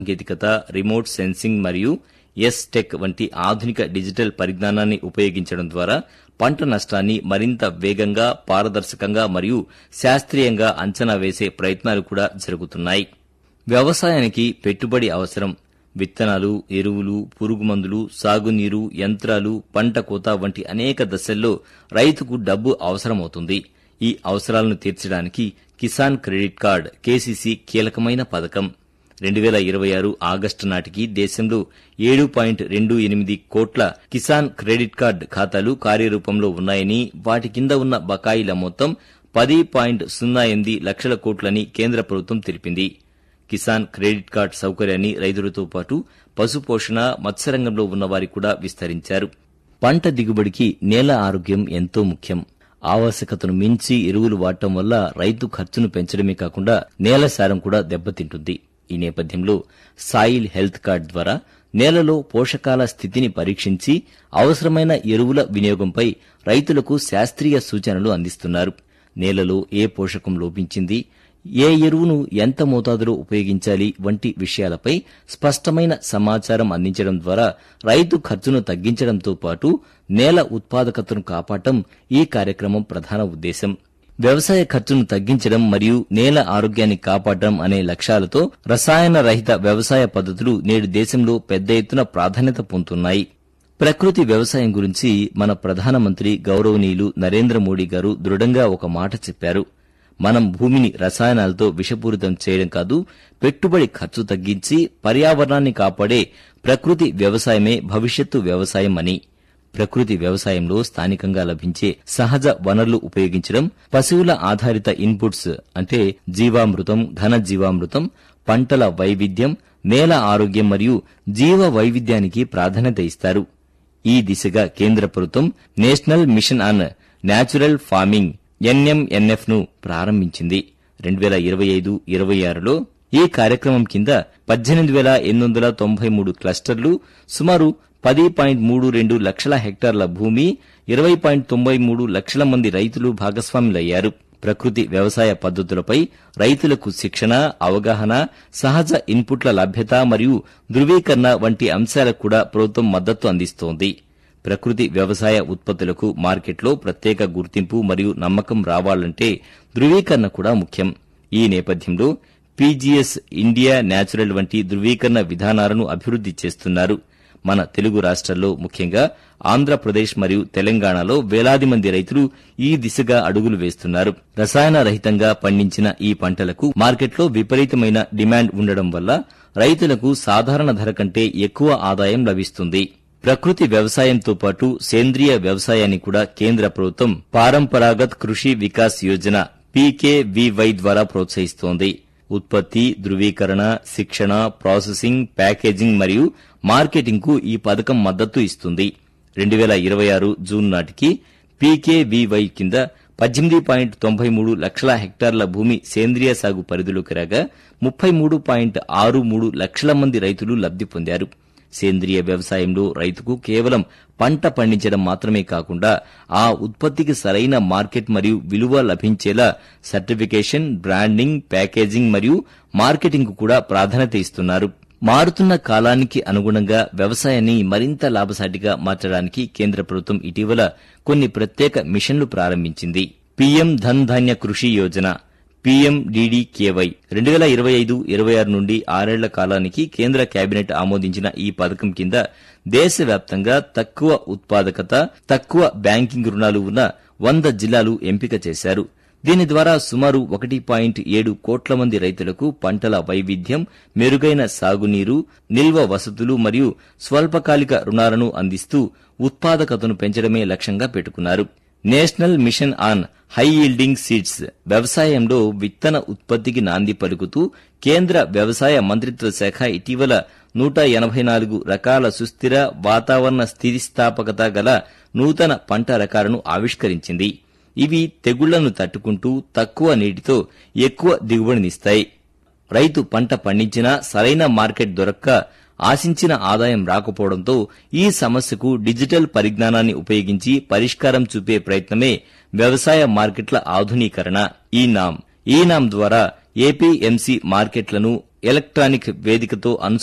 సాంకేతికత remote sensing మరియు S tech వంటి ఆధునిక డిజిటల్ పరిజ్ఞానాన్ని ఉపయోగించడం ద్వారా పంట నష్టాన్ని మరింత వేగంగా పారదర్శకంగా మరియు శాస్త్రీయంగా అంచనా వేసే ప్రయత్నాలు కూడా జరుగుతున్నాయి వ్యవసాయానికి పెట్టుబడి అవసరం విత్తనాలు ఎరువులు పురుగుమందులు సాగునీరు యంత్రాలు పంట కోత వంటి అనేక దశల్లో రైతుకు డబ్బు అవసరమవుతుంది ఈ అవసరాలను తీర్చడానికి కిసాన్ క్రెడిట్ కార్డ్ కేసీసీ కీలకమైన పథకం రెండు వేల ఇరవై ఆరు ఆగస్టు నాటికి దేశంలో ఏడు పాయింట్ రెండు ఎనిమిది కోట్ల కిసాన్ క్రెడిట్ కార్డ్ ఖాతాలు కార్యరూపంలో ఉన్నాయని వాటి కింద ఉన్న బకాయిల మొత్తం పది పాయింట్ సున్నా ఎనిమిది లక్షల కోట్లని కేంద్ర ప్రభుత్వం తెలిపింది కిసాన్ క్రెడిట్ కార్డ్ సౌకర్యాన్ని రైతులతో పాటు పశుపోషణ మత్స్యరంగంలో ఉన్నవారికి కూడా విస్తరించారు పంట దిగుబడికి నేల ఆరోగ్యం ఎంతో ముఖ్యం ఆవశ్యకతను మించి ఎరువులు వాడటం వల్ల రైతు ఖర్చును పెంచడమే కాకుండా నేల సారం కూడా దెబ్బతింటుంది ఈ నేపథ్యంలో సాయిల్ హెల్త్ కార్డ్ ద్వారా నేలలో పోషకాల స్థితిని పరీక్షించి అవసరమైన ఎరువుల వినియోగంపై రైతులకు శాస్త్రీయ సూచనలు అందిస్తున్నారు నేలలో ఏ పోషకం లోపించింది ఏ ఎరువును ఎంత మోతాదులో ఉపయోగించాలి వంటి విషయాలపై స్పష్టమైన సమాచారం అందించడం ద్వారా రైతు ఖర్చును తగ్గించడంతో పాటు నేల ఉత్పాదకతను కాపాడటం ఈ కార్యక్రమం ప్రధాన ఉద్దేశం వ్యవసాయ ఖర్చును తగ్గించడం మరియు నేల ఆరోగ్యాన్ని కాపాడడం అనే లక్ష్యాలతో రసాయన రహిత వ్యవసాయ పద్ధతులు నేడు దేశంలో పెద్ద ఎత్తున ప్రాధాన్యత పొందుతున్నాయి ప్రకృతి వ్యవసాయం గురించి మన ప్రధానమంత్రి గౌరవనీయులు నరేంద్ర మోడీ గారు దృఢంగా ఒక మాట చెప్పారు మనం భూమిని రసాయనాలతో విషపూరితం చేయడం కాదు పెట్టుబడి ఖర్చు తగ్గించి పర్యావరణాన్ని కాపాడే ప్రకృతి వ్యవసాయమే భవిష్యత్తు వ్యవసాయం అని ప్రకృతి వ్యవసాయంలో స్థానికంగా లభించే సహజ వనరులు ఉపయోగించడం పశువుల ఆధారిత ఇన్పుట్స్ అంటే జీవామృతం ఘన జీవామృతం పంటల వైవిధ్యం నేల ఆరోగ్యం మరియు జీవ వైవిధ్యానికి ప్రాధాన్యత ఇస్తారు ఈ దిశగా కేంద్ర ప్రభుత్వం National Mission on Natural Farming NMNF ను ప్రారంభించింది రెండు వేల ఇరవై ఐదు ఇరవై ఆరులో ఈ కార్యక్రమం కింద పద్దెనిమిది వేల ఎనిమిది వందల తొంభై మూడు క్లస్టర్లు సుమారు పది పాయింట్ మూడు రెండు లక్షల హెక్టార్ల భూమి ఇరవై పాయింట్ తొంభై మూడు లక్షల మంది రైతులు భాగస్వాములయ్యారు ప్రకృతి వ్యవసాయ పద్ధతులపై రైతులకు శిక్షణ అవగాహన సహజ ఇన్పుట్ల లభ్యత మరియు ధృవీకరణ వంటి అంశాలకు కూడా ప్రభుత్వం మద్దతు అందిస్తోంది ప్రకృతి వ్యవసాయ ఉత్పత్తులకు మార్కెట్లో ప్రత్యేక గుర్తింపు మరియు నమ్మకం రావాలంటే ధృవీకరణ కూడా ముఖ్యం ఈ నేపథ్యంలో పీజీఎస్ ఇండియా న్యాచురల్ వంటి ధృవీకరణ విధానాలను అభివృద్ది చేస్తున్నారు మన తెలుగు రాష్ట్రాల్లో ముఖ్యంగా ఆంధ్రప్రదేశ్ మరియు తెలంగాణలో వేలాది మంది రైతులు ఈ దిశగా అడుగులు వేస్తున్నారు రసాయన రహితంగా పండించిన ఈ పంటలకు మార్కెట్లో విపరీతమైన డిమాండ్ ఉండడం వల్ల రైతులకు సాధారణ ధర కంటే ఎక్కువ ఆదాయం లభిస్తుంది ప్రకృతి వ్యవసాయంతో పాటు సేంద్రియ వ్యవసాయాన్ని కూడా కేంద్ర ప్రభుత్వం పారంపరాగత్ కృషి వికాస్ యోజన పీకేవీవై ద్వారా ప్రోత్సహిస్తోంది ఉత్పత్తి ధృవీకరణ శిక్షణ ప్రాసెసింగ్ ప్యాకేజింగ్ మరియు మార్కెటింగ్ కు ఈ పథకం మద్దతు ఇస్తుంది రెండు వేల ఇరవై ఆరు జూన్ నాటికి పీకేవీవై కింద పద్దెనిమిది పాయింట్ తొంభై మూడు లక్షల హెక్టార్ల భూమి సేంద్రియ సాగు పరిధిలోకి రాగా ముప్పై మూడు పాయింట్ ఆరు మూడు లక్షల మంది రైతులు లబ్ది పొందారు సేంద్రియ వ్యవసాయంలో రైతుకు కేవలం పంట పండించడం మాత్రమే కాకుండా ఆ ఉత్పత్తికి సరైన మార్కెట్ మరియు విలువ లభించేలా సర్టిఫికేషన్ బ్రాండింగ్ ప్యాకేజింగ్ మరియు మార్కెటింగ్ కూడా ప్రాధాన్యత ఇస్తున్నారు మారుతున్న కాలానికి అనుగుణంగా వ్యవసాయాన్ని మరింత లాభసాటిగా మార్చడానికి కేంద్ర ప్రభుత్వం ఇటీవల కొన్ని ప్రత్యేక మిషన్లు ప్రారంభించింది పీఎం ధన్ ధాన్య కృషి యోజన పీఎండీడీకేవై రెండు వేల ఇరవై ఐదు ఇరవై ఆరు నుండి ఆరేళ్ల కాలానికి కేంద్ర కేబినెట్ ఆమోదించిన ఈ పథకం కింద దేశవ్యాప్తంగా తక్కువ ఉత్పాదకత తక్కువ బ్యాంకింగ్ రుణాలు ఉన్న వంద జిల్లాలు ఎంపిక చేశారు దీని ద్వారా సుమారు ఒకటి పాయింట్ ఏడు కోట్ల మంది రైతులకు పంటల వైవిధ్యం మెరుగైన సాగునీరు నిల్వ వసతులు మరియు స్వల్పకాలిక రుణాలను అందిస్తూ ఉత్పాదకతను పెంచడమే లక్ష్యంగా పెట్టుకున్నారు National Mission on High Yielding Seeds వ్యవసాయంలో విత్తన ఉత్పత్తికి నాంది పలుకుతూ కేంద్ర వ్యవసాయ మంత్రిత్వ శాఖ ఇటీవల నూట ఎనభై నాలుగు రకాల సుస్థిర వాతావరణ స్థితిస్థాపకత గల నూతన పంట రకాలను ఆవిష్కరించింది ఇవి తెగుళ్లను తట్టుకుంటూ తక్కువ నీటితో ఎక్కువ దిగుబడినిస్తాయి రైతు పంట పండించినా సరైన మార్కెట్ దొరక్క ఆశించిన ఆదాయం రాకపోవడంతో ఈ సమస్యకు డిజిటల్ పరిజ్ఞానాన్ని ఉపయోగించి పరిష్కారం చూపే ప్రయత్నమే వ్యవసాయ మార్కెట్ల ఆధునీకరణ ఈ నామ్ ఈ నామ్ ద్వారా ఏపీఎంసీ మార్కెట్లను ఎలక్ట్రానిక్ వేదికతో